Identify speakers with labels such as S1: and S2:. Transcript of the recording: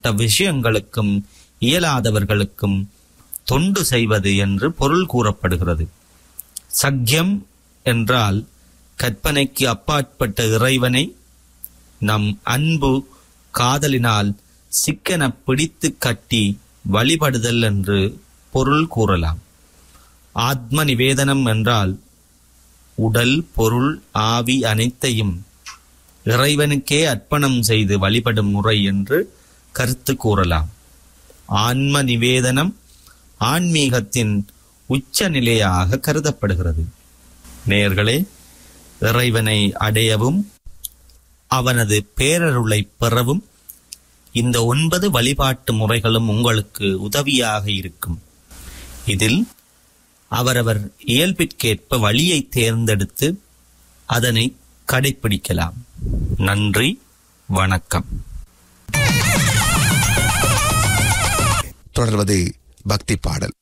S1: விஷயங்களுக்கும் இயலாதவர்களுக்கும் தொண்டு செய்வது என்று பொருள் கூறப்படுகிறது சக்கியம் என்றால் கற்பனைக்கு அப்பாற்பட்ட இறைவனை நம் அன்பு காதலினால் சிக்கன பிடித்து கட்டி வழிபடுதல் என்று பொருள் கூறலாம் ஆத்ம நிவேதனம் என்றால் உடல் பொருள் ஆவி அனைத்தையும் இறைவனுக்கே அர்ப்பணம் செய்து வழிபடும் முறை என்று கருத்து கூறலாம் ஆன்ம நிவேதனம் ஆன்மீகத்தின் உச்ச நிலையாக கருதப்படுகிறது நேயர்களே இறைவனை அடையவும் அவனது பேரருளை பெறவும் இந்த ஒன்பது வழிபாட்டு முறைகளும் உங்களுக்கு உதவியாக இருக்கும் இதில் அவரவர் இயல்பிற்கேற்ப வழியை தேர்ந்தெடுத்து அதனை கடைப்பிடிக்கலாம் நன்றி வணக்கம்
S2: தொடர்வது பக்தி பாடல்